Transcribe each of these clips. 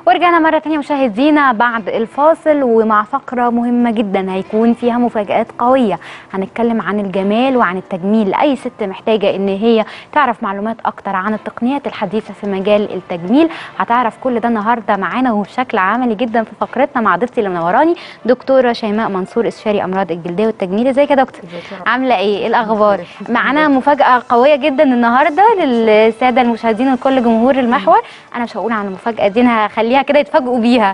ورجعنا مرة تانية مشاهدينا بعد الفاصل ومع فقرة مهمة جدا هيكون فيها مفاجآت قوية هنتكلم عن الجمال وعن التجميل لأي ست محتاجة إن هي تعرف معلومات أكتر عن التقنيات الحديثة في مجال التجميل هتعرف كل ده النهاردة معانا وبشكل عملي جدا في فقرتنا مع ضيفتي اللي منوراني دكتورة شيماء منصور استشاري أمراض الجلدية والتجميل ازيك يا دكتور؟ عاملة إيه؟ إيه الأخبار؟ معانا مفاجأة قوية جدا النهاردة للسادة المشاهدين وكل جمهور المحور أنا مش هقول عن المفاجأة دي أنا هخليها كده يتفاجئوا بيها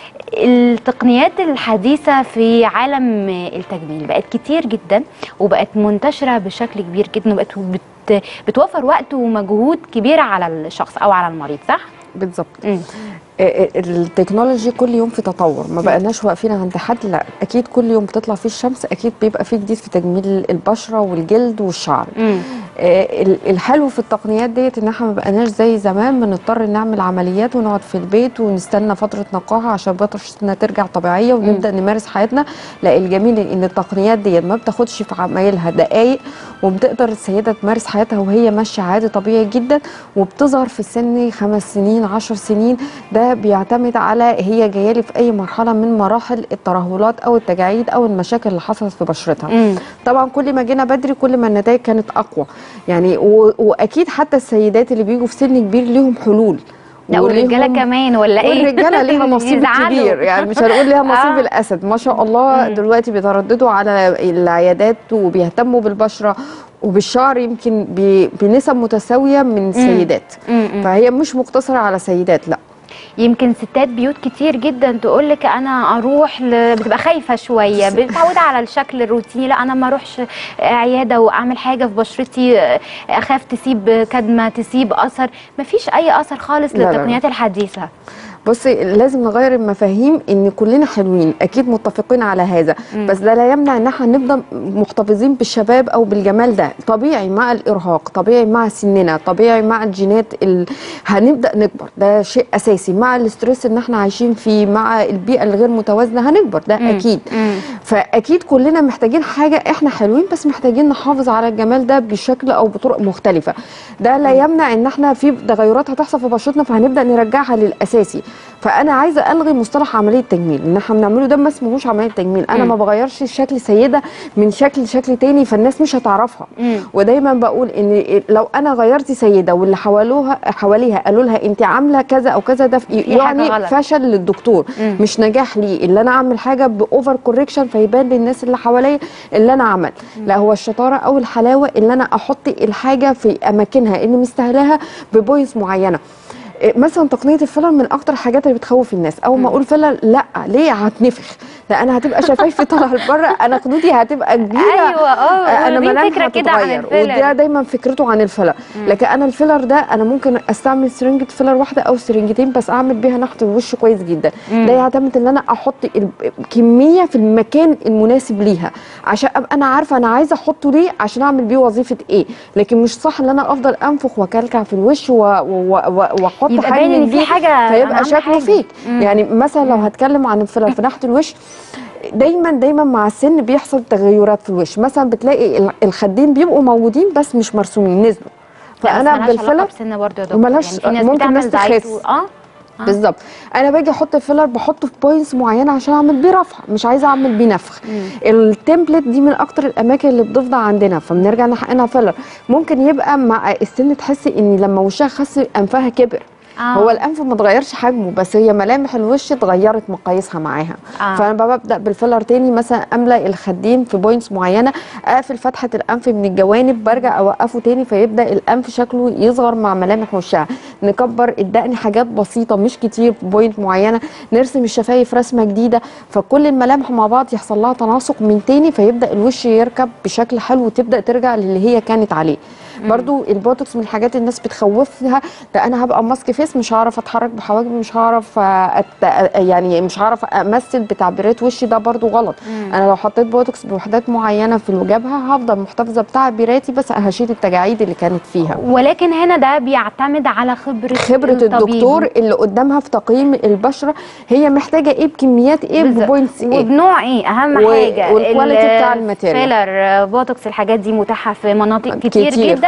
التقنيات الحديثة في عالم التجميل بقت كتير جدا وبقت منتشرة بشكل كبير جدا وبقت بت بتوفر وقت ومجهود كبير على الشخص أو على المريض صح؟ بالظبط مم. آه، التكنولوجي كل يوم في تطور ما بقناش واقفين عند حد لا اكيد كل يوم بتطلع فيه الشمس اكيد بيبقى فيه جديد في تجميل البشره والجلد والشعر مم. آه، ال- الحلو في التقنيات ديت ان احنا ما بقناش زي زمان بنضطر نعمل عمليات ونقعد في البيت ونستنى فتره نقاهه عشان بشرتنا ترجع طبيعيه ونبدا نمارس حياتنا لا الجميل ان التقنيات ديت ما بتاخدش في عمايلها دقائق وبتقدر السيده تمارس حياتها وهي ماشيه عادي طبيعي جدا وبتظهر في سن خمس سنين عشر سنين ده بيعتمد على هي جايه لي في اي مرحله من مراحل الترهلات او التجاعيد او المشاكل اللي حصلت في بشرتها مم. طبعا كل ما جينا بدري كل ما النتائج كانت اقوى يعني و... واكيد حتى السيدات اللي بيجوا في سن كبير ليهم حلول لا والرجالة وليهم- كمان ولا إيه؟ والرجاله ليها نصيب يزعلوا. كبير يعني مش هنقول ليها نصيب آه. الاسد ما شاء الله مم. دلوقتي بيترددوا على العيادات وبيهتموا بالبشره وبالشعر يمكن ب- بنسب متساويه من السيدات مم. مم. فهي مش مقتصره على سيدات لا يمكن ستات بيوت كتير جدا تقول لك انا اروح ل... بتبقى خايفه شويه متعوده على الشكل الروتيني لا انا ما اروحش عياده واعمل حاجه في بشرتي اخاف تسيب كدمه تسيب اثر مفيش اي اثر خالص لا، لا، لا. للتقنيات الحديثه بصي لازم نغير المفاهيم ان كلنا حلوين اكيد متفقين على هذا مم. بس ده لا يمنع ان احنا نفضل محتفظين بالشباب او بالجمال ده طبيعي مع الارهاق طبيعي مع سننا طبيعي مع الجينات ال... هنبدا نكبر ده شيء اساسي مع الاسترس اللي احنا عايشين فيه مع البيئه الغير متوازنه هنكبر ده مم. اكيد مم. فاكيد كلنا محتاجين حاجه احنا حلوين بس محتاجين نحافظ على الجمال ده بشكل او بطرق مختلفه ده لا يمنع ان احنا في تغيرات هتحصل في بشرتنا فهنبدا نرجعها للاساسي فانا عايزه الغي مصطلح عمليه تجميل ان احنا بنعمله ده ما اسمهوش عمليه تجميل انا مم. ما بغيرش شكل سيده من شكل لشكل تاني فالناس مش هتعرفها مم. ودايما بقول ان لو انا غيرتي سيده واللي حوالوها حواليها قالوا لها انت عامله كذا او كذا ده في- في حاجة يعني غلط. فشل للدكتور مم. مش نجاح ليه اللي انا اعمل حاجه باوفر كوريكشن فيبان للناس اللي حواليا اللي انا عمل لا هو الشطاره او الحلاوه اللي انا احط الحاجه في اماكنها اللي مستاهلاها ببوينتس معينه إيه، مثلا تقنيه الفيلر من اكتر الحاجات اللي بتخوف الناس اول ما اقول فيلر لا ليه هتنفخ لا انا هتبقى شفايفي طالعه لبره انا خدودي هتبقى كبيره ايوه اه انا واخدين ملامحي فكره كده عن هتتغير وده الفيلر دايما فكرته عن الفيلر لكن انا الفيلر ده انا ممكن استعمل سرنجه فيلر واحده او سرنجتين بس اعمل بيها ناحيه الوش كويس جدا مم. ده يعتمد ان انا احط ال- كميه في المكان المناسب ليها عشان ابقى انا عارفه انا عايزه احطه ليه عشان اعمل بيه وظيفه ايه لكن مش صح ان انا افضل انفخ واكلكع في الوش و- و- و- واحط يبقى حاجه باين ان من في دي حاجه أنا فيبقى عاملة شكله حاجة. فيك مم. يعني مثلا لو هتكلم عن الفيلر في ناحيه الوش دايما دايما مع السن بيحصل تغيرات في الوش مثلا بتلاقي ال- الخدين بيبقوا موجودين بس مش مرسومين نزلوا لا، بس فانا ملهاش علاقة بالفيلر بسن برضه يا دكتور وملهاش- يعني في ناس ممكن بتعمل ناس زيت تخس. و- اه آه. بالظبط انا باجي احط الفيلر بحطه في بوينتس معينه عشان اعمل بيه رفع مش عايزه اعمل بيه نفخ التمبلت دي من اكتر الاماكن اللي بتفضل عندنا فبنرجع نحقنها فيلر ممكن يبقى مع السن تحسي ان لما وشها خس انفها كبر آه. هو الانف ما اتغيرش حجمه بس هي ملامح الوش اتغيرت مقاييسها معاها آه. فانا ببدا بالفيلر تاني مثلا املى الخدين في بوينتس معينه اقفل فتحه الانف من الجوانب برجع اوقفه تاني فيبدا الانف شكله يصغر مع ملامح وشها نكبر الدقن حاجات بسيطه مش كتير في بوينت معينه نرسم الشفايف رسمه جديده فكل الملامح مع بعض يحصل لها تناسق من تاني فيبدا الوش يركب بشكل حلو وتبدا ترجع للي هي كانت عليه برضو البوتوكس من الحاجات الناس بتخوفها ده انا هبقى ماسك فيس مش هعرف اتحرك بحواجبي مش هعرف أت... يعني مش هعرف امثل بتعبيرات وشي ده برضو غلط انا لو حطيت بوتوكس بوحدات معينه في الجبهه هفضل محتفظه بتعبيراتي بس هشيل التجاعيد اللي كانت فيها ولكن هنا ده بيعتمد على خبره خبره الطبيب. الدكتور اللي قدامها في تقييم البشره هي محتاجه ايه بكميات ايه بالظبط. ببوينتس ايه وبنوع ايه اهم و- حاجه والكواليتي ال- بتاع الماتيريال. فيلر بوتوكس الحاجات دي متاحه في مناطق كتير, كتير. جدا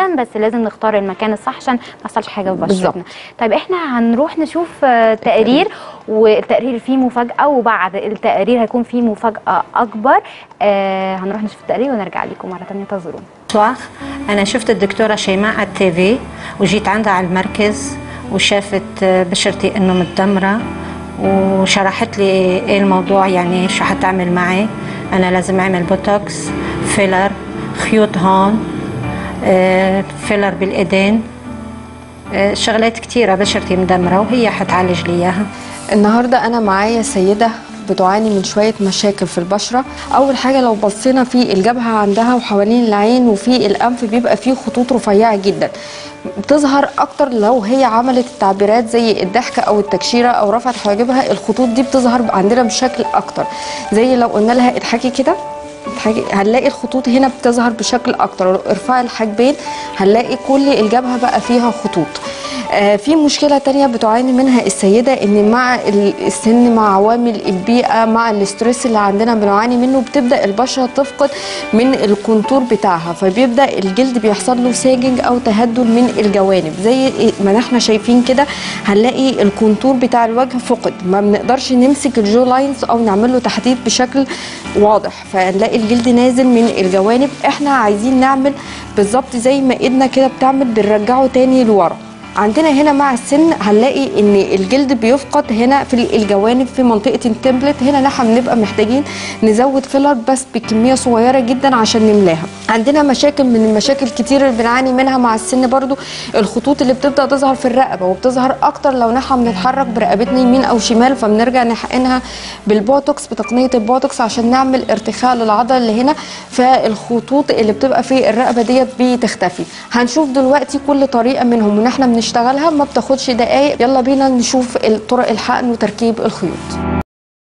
جدا بس لازم نختار المكان الصح عشان ما يحصلش حاجه في بشرتنا بالظبط. طيب احنا هنروح نشوف آه، تقرير والتقرير فيه مفاجاه وبعد التقرير هيكون فيه مفاجاه اكبر آه هنروح نشوف التقرير ونرجع لكم مره ثانيه انتظرونا صباح انا شفت الدكتوره شيماء على التي في وجيت عندها على المركز وشافت بشرتي انه متدمره وشرحت لي ايه الموضوع يعني شو حتعمل معي انا لازم اعمل بوتوكس فيلر خيوط هون آه، فيلر بالايدين آه، شغلات كتيرة بشرتي مدمرة وهي حتعالج لي اياها النهارده انا معايا سيده بتعاني من شويه مشاكل في البشره اول حاجه لو بصينا في الجبهه عندها وحوالين العين وفي الانف بيبقى فيه خطوط رفيعه جدا بتظهر اكتر لو هي عملت التعبيرات زي الضحكه او التكشيره او رفعت حواجبها الخطوط دي بتظهر عندنا بشكل اكتر زي لو قلنا لها اضحكي كده اضحكي هنلاقي الخطوط هنا بتظهر بشكل اكتر ارفعي الحاجبين هنلاقي كل الجبهه بقى فيها خطوط آه في مشكله تانية بتعاني منها السيده ان مع ال- السن مع عوامل البيئه مع الاسترس اللي عندنا بنعاني منه بتبدا البشره تفقد من الكونتور بتاعها فبيبدا الجلد بيحصل له ساجنج او تهدل من الجوانب زي ما احنا شايفين كده هنلاقي الكونتور بتاع الوجه فقد ما بنقدرش نمسك الجو لاينز او نعمل له تحديد بشكل واضح فنلاقي الجلد نازل من الجوانب احنا عايزين نعمل بالظبط زي ما ايدنا كده بتعمل بنرجعه تاني لورا عندنا هنا مع السن هنلاقي ان الجلد بيفقد هنا في الجوانب في منطقه التمبلت هنا نحن بنبقى محتاجين نزود فيلر بس بكميه صغيره جدا عشان نملاها عندنا مشاكل من المشاكل كتير اللي بنعاني منها مع السن برضو الخطوط اللي بتبدا تظهر في الرقبه وبتظهر اكتر لو نحن بنتحرك برقبتنا يمين او شمال فبنرجع نحقنها بالبوتوكس بتقنيه البوتوكس عشان نعمل ارتخاء للعضله اللي هنا فالخطوط اللي بتبقى في الرقبه ديت بتختفي هنشوف دلوقتي كل طريقه منهم وان احنا بنشتغلها ما بتاخدش دقايق يلا بينا نشوف طرق الحقن وتركيب الخيوط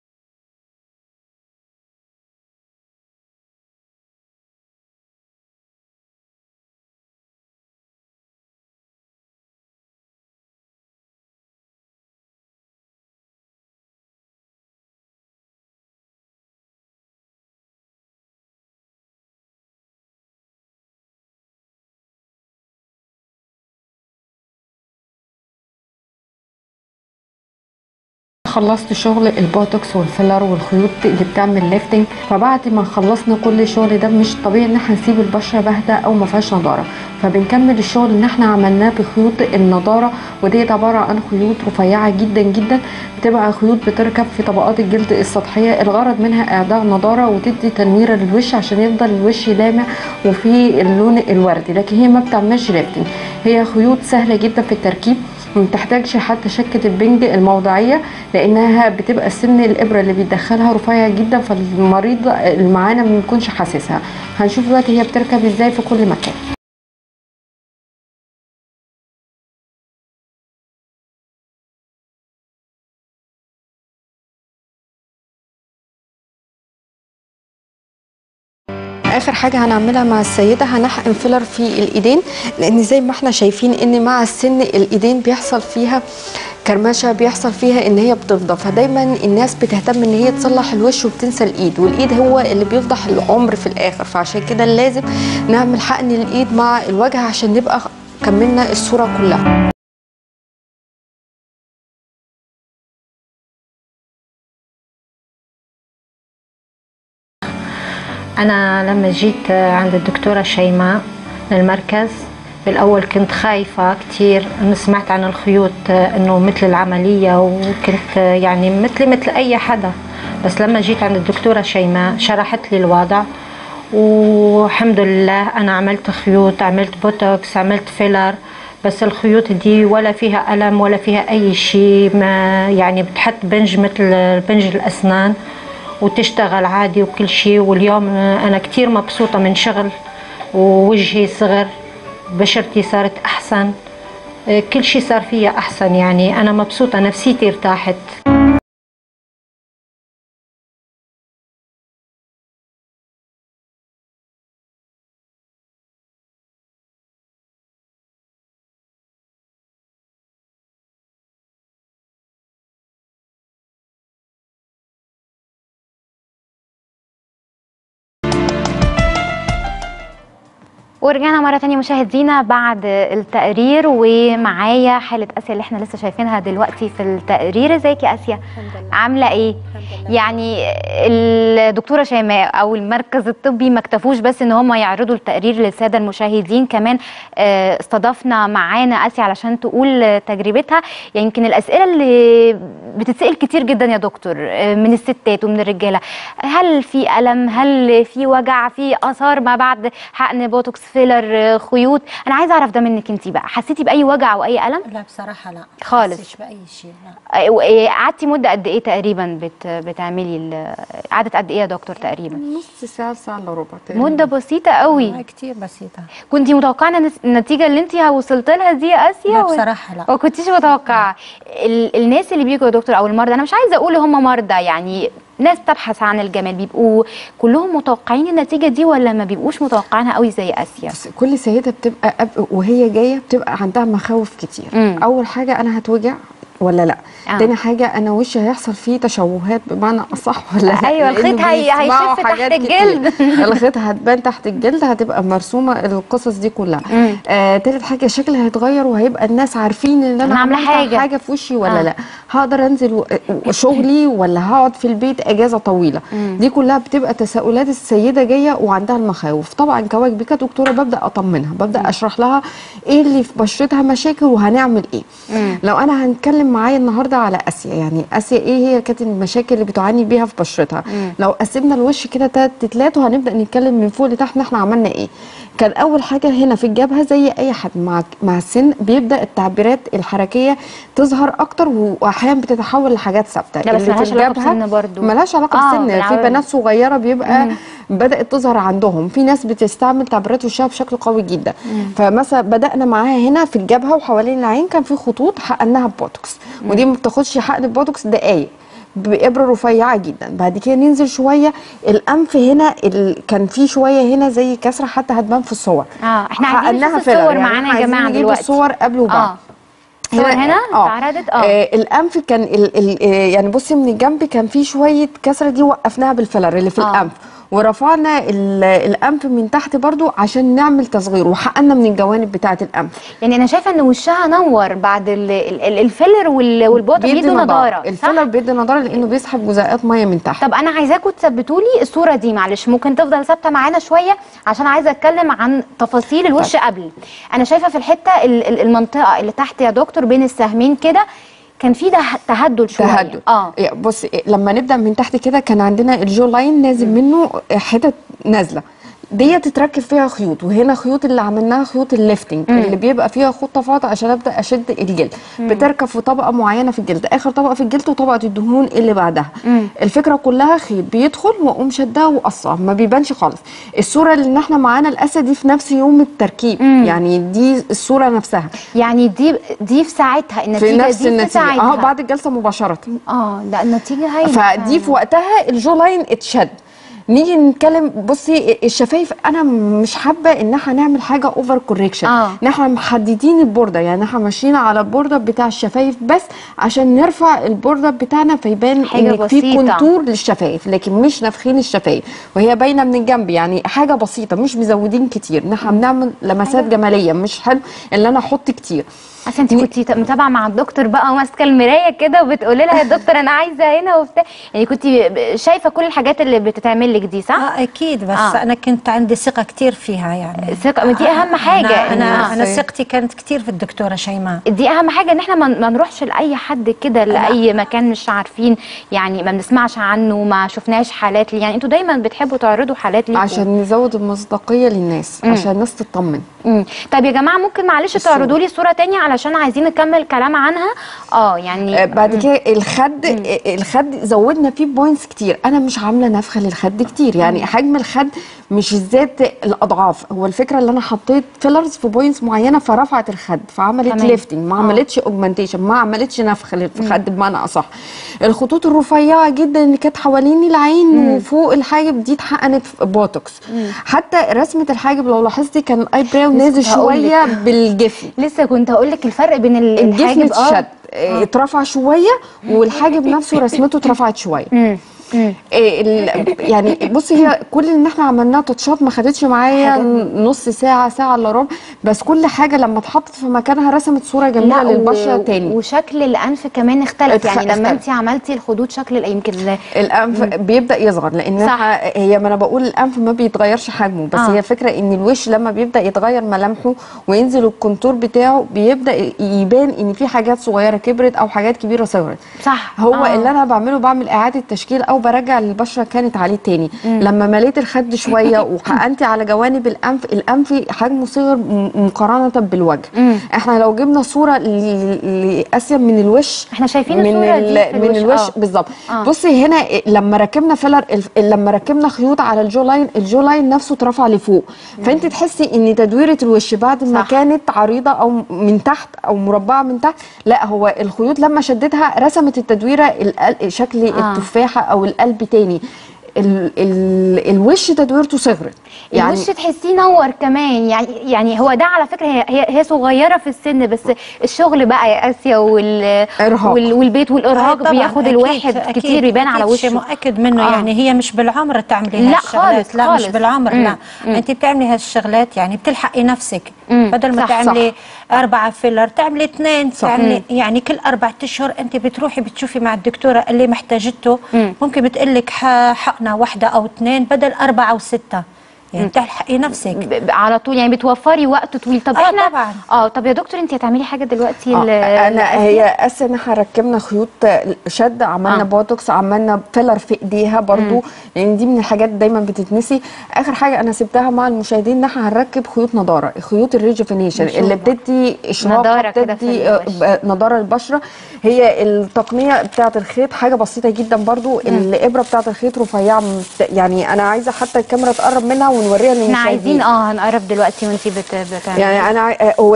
خلصت شغل البوتوكس والفيلر والخيوط اللي بتعمل ليفتنج فبعد ما خلصنا كل الشغل ده مش طبيعي ان احنا نسيب البشره باهته او ما فيهاش نضاره فبنكمل الشغل ان احنا عملناه بخيوط النضاره وديت عباره عن خيوط رفيعه جدا جدا بتبقى خيوط بتركب في طبقات الجلد السطحيه الغرض منها اعداء نضاره وتدي تنويره للوش عشان يفضل الوش لامع وفي اللون الوردي لكن هي ما بتعملش ليفتنج هي خيوط سهله جدا في التركيب ما بتحتاجش حتى شكة البنج الموضعية لأنها بتبقى سن الإبرة اللي بيدخلها رفيع جدا فالمريض اللي معانا ما بيكونش حاسسها هنشوف دلوقتي هي بتركب ازاي في كل مكان اخر حاجه هنعملها مع السيده هنحقن فيلر في الايدين لان زي ما احنا شايفين ان مع السن الايدين بيحصل فيها كرمشه بيحصل فيها ان هي بتفضى فدايما الناس بتهتم ان هي تصلح الوش وبتنسى الايد والايد هو اللي بيفضح العمر في الاخر فعشان كده لازم نعمل حقن الايد مع الوجه عشان نبقى كملنا الصوره كلها أنا لما جيت عند الدكتورة شيماء للمركز بالأول كنت خايفة كتير أنا سمعت عن الخيوط إنه مثل العملية وكنت يعني مثلي مثل أي حدا بس لما جيت عند الدكتورة شيماء شرحت لي الوضع والحمد لله أنا عملت خيوط عملت بوتوكس عملت فيلر بس الخيوط دي ولا فيها ألم ولا فيها أي شيء ما يعني بتحط بنج مثل بنج الأسنان وتشتغل عادي وكل شيء واليوم أنا كتير مبسوطة من شغل ووجهي صغر بشرتي صارت أحسن كل شيء صار فيها أحسن يعني أنا مبسوطة نفسيتي ارتاحت ورجعنا مرة تانية مشاهدينا بعد التقرير ومعايا حالة آسيا اللي احنا لسه شايفينها دلوقتي في التقرير ازيك يا آسيا؟ عاملة ايه؟ يعني الدكتورة شيماء او المركز الطبي ما اكتفوش بس ان هم يعرضوا التقرير للسادة المشاهدين كمان آه، استضفنا معانا آسيا علشان تقول تجربتها يعني يمكن الأسئلة اللي بتتسأل كتير جدا يا دكتور آه، من الستات ومن الرجالة هل في ألم؟ هل في وجع؟ في آثار ما بعد حقن بوتوكس فيلر آه، خيوط؟ أنا عايزة أعرف ده منك أنت بقى حسيتي بأي وجع أو أي ألم؟ لا بصراحة لا خالص. حسيتش بأي شيء لا آه، و- آه، قعدتي مدة قد إيه تقريبا بت بتعملي ال- قعدت قد إيه يا دكتور تقريبا؟ نص ساعه ساعه الا ربع تقريبا. مدة بسيطة قوي لا كتير بسيطة كنتي متوقعة إن النتيجة اللي أنت وصلت لها دي يا آسيا؟ لا ولا- بصراحة لا ما كنتيش متوقعه ال- الناس اللي بيجوا يا دكتور او المرضى انا مش عايزه اقول هم مرضى يعني ناس تبحث عن الجمال بيبقوا كلهم متوقعين النتيجه دي ولا ما بيبقوش متوقعينها قوي زي اسيا بس كل سيده بتبقى أب وهي جايه بتبقى عندها مخاوف كتير مم. اول حاجه انا هتوجع ولا لا آه. تاني حاجه انا وشي هيحصل فيه تشوهات بمعنى اصح ولا لا أيوة، الخيط لأنه هي- بيسمعوا هيشف تحت حاجات كتير. الجلد. الخيط هتبان تحت الجلد هتبقى مرسومه القصص دي كلها مم. آه تالت حاجه شكلي هيتغير وهيبقى الناس عارفين ان انا أنا عاملة عملت حاجة. حاجه في وشي ولا آه. لا هقدر انزل و- شغلي ولا هقعد في البيت اجازه طويله مم. دي كلها بتبقى تساؤلات السيده جايه وعندها المخاوف طبعا كواجبي كدكتوره ببدا اطمنها ببدا اشرح لها ايه اللي في بشرتها مشاكل وهنعمل ايه مم. لو انا هنتكلم معايا النهارده على اسيا يعني اسيا ايه هي كانت المشاكل اللي بتعاني بيها في بشرتها مم. لو قسمنا الوش كده تلات تلات وهنبدا نتكلم من فوق لتحت احنا عملنا ايه كان اول حاجه هنا في الجبهه زي اي حد مع مع السن بيبدا التعبيرات الحركيه تظهر اكتر واحيانا بتتحول لحاجات ثابته لا، بس اللي في ملهاش علاقة الجبهة بسن برضو. ملهاش علاقه آه، بسن في بالعوامل. بنات صغيره بيبقى بدات تظهر عندهم في ناس بتستعمل تعبيرات وشها بشكل قوي جدا فمثلا بدانا معاها هنا في الجبهه وحوالين العين كان في خطوط حقناها ببوتوكس ودي ما بتاخدش حقن بوتوكس دقايق بإبرة رفيعة جدا بعد كده ننزل شوية الأنف هنا ال... كان في شوية هنا زي كسرة حتى هتبان في الصور اه احنا عايزين حقناها نشوف فيلر، الصور يعني معانا احنا يا عايزين جماعه نجيب دلوقتي الصور قبل وبعد اه صور هنا اتعرضت اه آه الانف كان ال ال آه، يعني بصي من الجنب كان في شويه كسره دي وقفناها بالفيلر اللي في آه. الانف ورفعنا ال- الانف من تحت برضو عشان نعمل تصغير وحقنا من الجوانب بتاعه الانف يعني انا شايفه ان وشها نور بعد ال- ال- ال- الفيلر وال- والبوتوم بيدوا نضاره صح؟ الفيلر بيدي نضاره لانه بيسحب جزيئات ميه من تحت طب انا عايزاكم تثبتوا لي الصوره دي معلش ممكن تفضل ثابته معانا شويه عشان عايزه اتكلم عن تفاصيل الوش قبل انا شايفه في الحته ال- ال- المنطقه اللي تحت يا دكتور بين السهمين كده كان في ده تهدد شويه تهدد اه إيه، بص إيه، لما نبدا من تحت كده كان عندنا الجو لاين نازل منه حتت نازله دي تتركب فيها خيوط وهنا خيوط اللي عملناها خيوط الليفتنج اللي بيبقى فيها خيوط تفاضل عشان ابدا اشد الجلد بتركب في طبقه معينه في الجلد اخر طبقه في الجلد وطبقه الدهون اللي بعدها مم. الفكره كلها خيط بيدخل واقوم شدها وقصها ما بيبانش خالص الصوره اللي احنا معانا الاسد دي في نفس يوم التركيب مم. يعني دي الصوره نفسها يعني دي دي في ساعتها النتيجه في نفس دي في النتيجه ساعتها اه بعد الجلسه مباشره اه لا النتيجه هايله فدي في وقتها الجو لاين اتشد نيجي نتكلم بصي الشفايف انا مش حابه ان احنا نعمل حاجه اوفر كوريكشن آه. ان احنا محددين البورده يعني احنا ماشيين على البورده بتاع الشفايف بس عشان نرفع البورده بتاعنا فيبان حاجة ان في بسيطة. كونتور للشفايف لكن مش نافخين الشفايف وهي باينه من الجنب يعني حاجه بسيطه مش مزودين كتير ان احنا بنعمل لمسات جماليه مش حلو ان انا احط كتير عشان انت كنتي متابعه مع الدكتور بقى وماسكه المرايه كده وبتقولي لها يا دكتور انا عايزه هنا وبتاع يعني كنتي شايفه كل الحاجات اللي بتتعمل لك دي صح؟ اه اكيد بس آه. آه. انا كنت عندي ثقه كتير فيها يعني ثقه ما دي اهم حاجه انا انا, إن- أنا صحيح. ثقتي كانت كتير في الدكتوره شيماء دي اهم حاجه ان احنا ما ما نروحش لاي حد كده لاي مكان مش عارفين يعني ما بنسمعش عنه ما شفناش حالات ليه يعني انتوا دايما بتحبوا تعرضوا حالات ليكوا عشان نزود المصداقيه للناس عشان الناس تطمن مم. طيب يا جماعه ممكن معلش الصورة. تعرضوا لي صوره تانية علشان عايزين نكمل كلام عنها اه يعني آه، بعد كده الخد آه، الخد زودنا فيه بوينتس كتير انا مش عامله نفخه للخد كتير يعني حجم الخد مش ذات الاضعاف هو الفكره اللي انا حطيت فيلرز في بوينتس معينه فرفعت الخد فعملت تمام. ليفتنج ما آه. عملتش اوجمانتيشن ما عملتش نفخ للخد بمعنى اصح الخطوط الرفيعه جدا اللي كانت حوالين العين وفوق الحاجب دي اتحقنت في بوتوكس حتى رسمه الحاجب لو لاحظتي كان الاي براو نازل كنت هقولك. شويه بالجفن لسه كنت هقول لك الفرق بين ال- الجفن الحاجب اه اتشد اه، اترفع شويه والحاجب نفسه رسمته اترفعت شويه مم. مم. إيه ال- يعني بصي هي كل اللي احنا عملناه تاتشات ما خدتش معايا حاجات- نص ساعه ساعه الا ربع بس كل حاجه لما اتحطت في مكانها رسمت صوره جميله لا للبشره و- تاني وشكل الانف كمان اختلف اتخ- يعني لما اختلف. انت عملتي الخدود شكل ال- يمكن الانف بيبدا يصغر لان صح. احنا هي ما انا بقول الانف ما بيتغيرش حجمه بس آه. هي فكره ان الوش لما بيبدا يتغير ملامحه وينزل الكونتور بتاعه بيبدا يبان ان في حاجات صغيره كبرت او حاجات كبيره صغرت صح هو آه. اللي انا بعمله بعمل اعاده تشكيل او برجع للبشره كانت عليه تاني لما مليت الخد شويه وحقنتي على جوانب الانف الانف حجمه صغر م- مقارنه بالوجه مم. احنا لو جبنا صوره ل- لاسيا من الوش احنا شايفين من الصورة دي ال- في من الوش، الوش آه. بالظبط آه. بصي هنا لما ركبنا فيلر الف- لما ركبنا خيوط على الجو لاين الجو لاين نفسه اترفع لفوق فانت تحسي ان تدويره الوش بعد ما صح. كانت عريضه او من تحت او مربعه من تحت لا هو الخيوط لما شدتها رسمت التدويره القل- شكل آه. التفاحه او القلب تاني ال ال الوش تدويرته صغرت يعني الوش تحسيه نور كمان يعني يعني هو ده على فكره هي هي, هي صغيره في السن بس الشغل بقى يا اسيا وال إرهاق. وال والبيت آه والارهاق طبعاً، بياخد أكيد- الواحد أكيد- كتير يبان على أكيد شيء وشه مؤكد منه آه. يعني هي مش بالعمر تعملي لا هالشغلات خالص، لا خالص. مش بالعمر مم. لا انت بتعملي هالشغلات يعني بتلحقي نفسك مم. بدل ما صح، تعملي أربعة فيلر تعملي اثنين صح. يعني يعني كل أربع أشهر أنت بتروحي بتشوفي مع الدكتورة اللي محتاجته مم. ممكن بتقلك ح- حقنة واحدة أو اثنين بدل أربعة أو ستة يعني بتلحقي نفسك ب- ب- على طول يعني بتوفري وقت طويل طب آه احنا طبعاً. اه طب يا دكتور انت هتعملي حاجه دلوقتي آه، ل- انا لآسيا؟ هي اسا ان احنا ركبنا خيوط شد عملنا آه. آه. بوتوكس عملنا فيلر في ايديها برضو لان دي من الحاجات دايما بتتنسي اخر حاجه انا سبتها مع المشاهدين ان احنا هنركب خيوط نضاره خيوط الريجوفينيشن نشوف اللي بقى. بتدي اشراق نضارة كده في بتدي آه، الوش. ب- نضاره البشره هي التقنيه بتاعه الخيط حاجه بسيطه جدا برضو الابره بتاعه الخيط رفيعه مت- يعني انا عايزه حتى الكاميرا تقرب منها ونوريها احنا للمشاهدين عايزين اه هنقرب دلوقتي وانتي بت... بتعملي يعني انا عاي- هو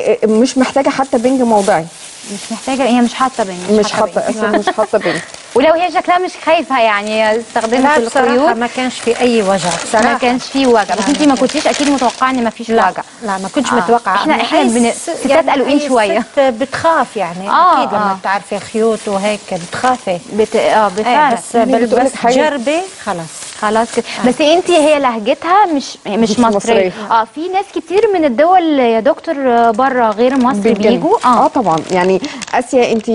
مش محتاجه حتى بنج موضعي مش محتاجه هي مش حاطه بنج مش حاطه بنج. اساسا مش حاطه بنج ولو هي شكلها مش خايفه يعني استخدمت لا بصراحة الخيوط ما كانش في أي وجع بصراحة ما كانش فيه وجع بس لا، انت ما ما كانش. كنتيش اكيد متوقعه ان ما فيش لا وجع لا ما كنتش آه. متوقعه إحنا- يعني إحنا أي بن- ست- ستات قلقين أي شوية. ست بتخاف يعني آه، اكيد لما آه. بتعرفي خيوط وهيك بتخافي بت... اه ايه بالفعل بس مين اللي بال- بتقولك بس حاجة؟ جربي خلاص خلاص كده بس انت هي لهجتها مش مش, مش مصريه مصرية. اه في ناس كتير من الدول يا دكتور بره غير مصر بالجنب. بيجوا اه اه طبعا يعني اسيا انت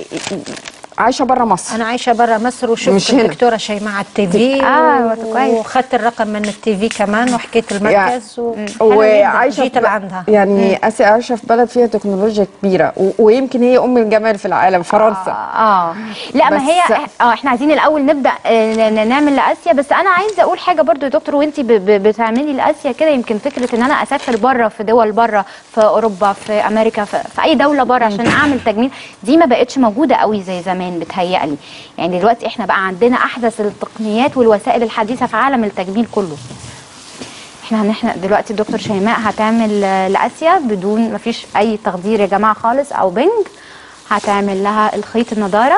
عايشه بره مصر انا عايشه برا مصر وشفت مش هنا. الدكتوره شيماء على التي في آه، كويس. وخدت الرقم من التي في كمان وحكيت المركز و... وعايشه جيت في ب- لعندها يعني اسيا عايشه في بلد فيها تكنولوجيا كبيره و... ويمكن هي ام الجمال في العالم فرنسا اه لا ما بس- هي اه احنا عايزين الاول نبدا آه، ن- ن- نعمل لاسيا بس انا عايزه اقول حاجه برضو يا دكتور وانت بتعملي لاسيا كده يمكن فكره ان انا اسافر بره في دول بره في اوروبا في امريكا في, في اي دوله بره عشان اعمل تجميل دي ما بقتش موجوده قوي زي زمان بتهيألي يعني دلوقتي احنا بقى عندنا احدث التقنيات والوسائل الحديثه في عالم التجميل كله احنا هنحن دلوقتي الدكتور شيماء هتعمل آه، لاسيا بدون ما فيش اي تخدير يا جماعه خالص او بنج هتعمل لها الخيط النضاره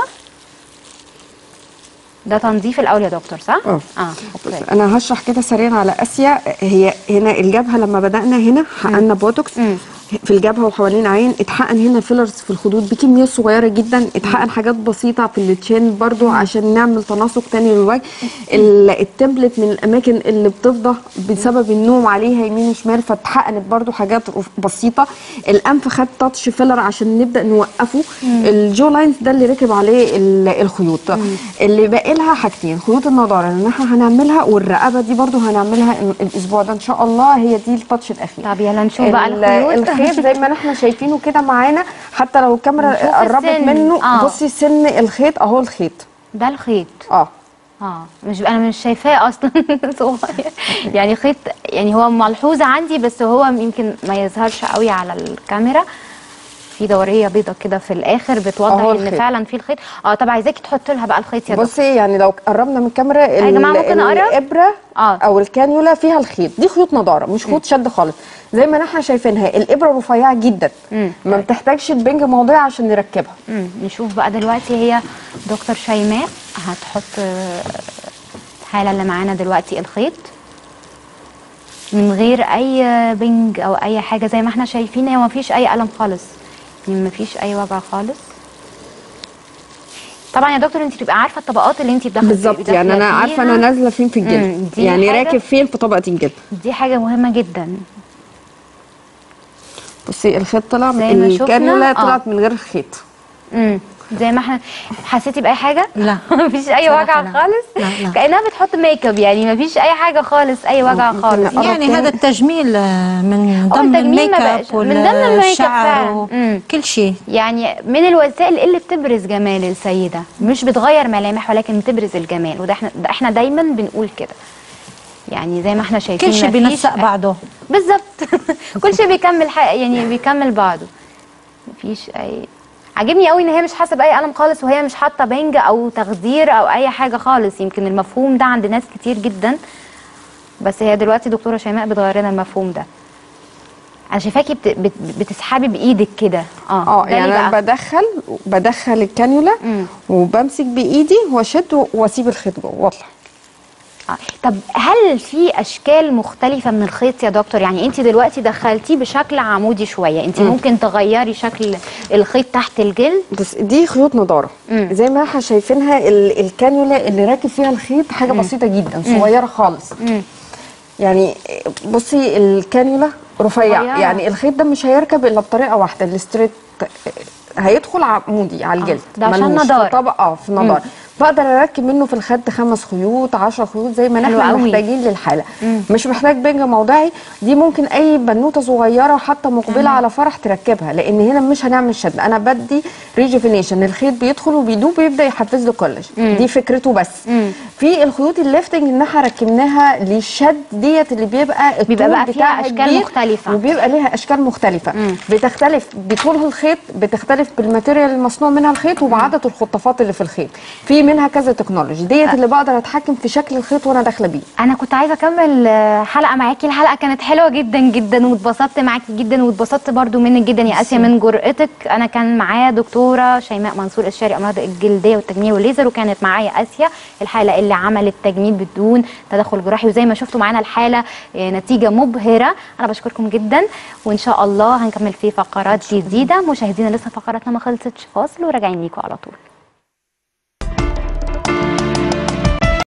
ده تنظيف الاول يا دكتور صح اه. اه اوكي انا هشرح كده سريعا على اسيا هي هنا الجبهه لما بدانا هنا حقنا بوتوكس مم. في الجبهه وحوالين عين اتحقن هنا فيلرز في الخدود بكميات صغيره جدا اتحقن حاجات بسيطه في التشين برضو عشان نعمل تناسق تاني للوجه ال- التمبلت من الاماكن اللي بتفضى بسبب النوم عليها يمين وشمال فاتحقنت برضو حاجات بسيطه الانف خد تاتش فيلر عشان نبدا نوقفه الجو لاينز ده اللي ركب عليه ال- الخيوط اللي باقي لها حاجتين خيوط النضاره اللي احنا هنعملها والرقبه دي برضو هنعملها ال- الاسبوع ده ان شاء الله هي دي التاتش الاخير طب يلا نشوف بقى ال- الخيوط الخيط زي ما احنا شايفينه كده معانا حتى لو الكاميرا نشوف قربت السن. منه آه. بصي سن الخيط اهو الخيط ده الخيط اه اه مش انا مش شايفاه اصلا صغير يعني خيط يعني هو ملحوظه عندي بس هو يمكن ما يظهرش قوي على الكاميرا في دوريه بيضه كده في الاخر بتوضح أهو ان الخيط. فعلا في الخيط اه طب عايزاكي تحط لها بقى الخيط يا دكتور بصي يعني لو قربنا من الكاميرا يا جماعة ممكن أقرب؟ الابره آه. او الكانيولا فيها الخيط دي خيوط نضاره مش خيوط شد خالص زي ما احنا شايفينها الابره رفيعه جدا مم. ما بتحتاجش البنج موضعي عشان نركبها مم. نشوف بقى دلوقتي هي دكتور شيماء هتحط آه، الحاله اللي معانا دلوقتي الخيط من غير اي بنج او اي حاجه زي ما احنا شايفين هي ما فيش اي الم خالص يعني ما فيش اي وجع خالص طبعا يا دكتور انت بتبقى عارفه الطبقات اللي انت داخله بالظبط يعني انا عارفه انا نازله فين في مم، الجلد دي يعني حاجة- راكب فين في طبقه الجلد دي حاجه مهمه جدا بصي الخيط طلع زي ما شفنا، الكانيولا آه. طلعت من غير خيط امم زي ما احنا حسيتي باي حاجه لا مفيش اي صراحة وجع لا. خالص لا، لا. كانها بتحط ميك اب يعني مفيش اي حاجه خالص اي وجع ممكن خالص نقرب يعني تاني. هذا التجميل آه، من هو ضمن التجميل ما الميك بقاش- اب من ضمن الميك اب فعلا. والشعر مم. وكل شيء يعني من الوسائل اللي بتبرز جمال السيده مش بتغير ملامح ولكن بتبرز الجمال وده احنا ده احنا دايما بنقول كده يعني زي ما احنا شايفين كل شيء مفيش بينسق أي- بعضه بالظبط كل شيء بيكمل حق يعني بيكمل بعضه مفيش اي عاجبني قوي ان هي مش حاسه باي قلم خالص وهي مش حاطه بنج او تخدير او اي حاجه خالص يمكن المفهوم ده عند ناس كتير جدا بس هي دلوقتي دكتوره شيماء بتغير لنا المفهوم ده انا شايفاكي بت... بت... بتسحبي بايدك كده اه اه ده ليه يعني انا بقى؟ بدخل بدخل الكانيولا مم. وبمسك بايدي واشد واسيب الخيط جوه واطلع آه. طب هل في اشكال مختلفه من الخيط يا دكتور يعني انت دلوقتي دخلتيه بشكل عمودي شويه انت ممكن تغيري شكل الخيط تحت الجلد بس دي خيوط نضاره مم. زي ما احنا شايفينها ال- الكانيولا اللي راكب فيها الخيط حاجه بسيطه جدا صغيره خالص مم. يعني بصي الكانيولا رفيع صغيرة. يعني الخيط ده مش هيركب الا بطريقه واحده الستريت هيدخل عمودي على الجلد ده عشان ملوش نضارة. في طبقه اه في نضاره بقدر اركب منه في الخد خمس خيوط 10 خيوط زي ما حلو احنا قوي. محتاجين للحاله مش محتاج بنج موضعي دي ممكن اي بنوته صغيره حتى مقبله على فرح تركبها لان هنا مش هنعمل شد انا بدي ريجيفينيشن الخيط بيدخل وبيدوب ويبدا يحفز له كولاج دي فكرته بس مم. في الخيوط الليفتنج ان احنا ركبناها للشد ديت اللي بيبقى الطول بيبقى بقى فيها بتاعها أشكال كبير مختلفة. وبيبقى ليها اشكال مختلفه بتختلف بطول الخيط بتختلف بالماتيريال المصنوع منها الخيط وبعدد الخطافات اللي في الخيط في منها كذا تكنولوجي ديت اللي بقدر اتحكم في شكل الخيط وانا داخله بيه انا كنت عايزه اكمل آه، حلقه معاكي الحلقه كانت حلوه جدا جدا واتبسطت معاكي جدا واتبسطت برضو منك جدا يا اسيا من جرأتك انا كان معايا دكتوره شيماء منصور استشاري امراض الجلديه والتجميل والليزر وكانت معايا اسيا الحاله اللي عملت تجميل بدون تدخل جراحي وزي ما شفتوا معانا الحاله آه، نتيجه مبهره انا بشكركم جدا وان شاء الله هنكمل في فقرات جديده مشاهدينا لسه فقراتنا ما خلصتش فاصل وراجعين ليكم على طول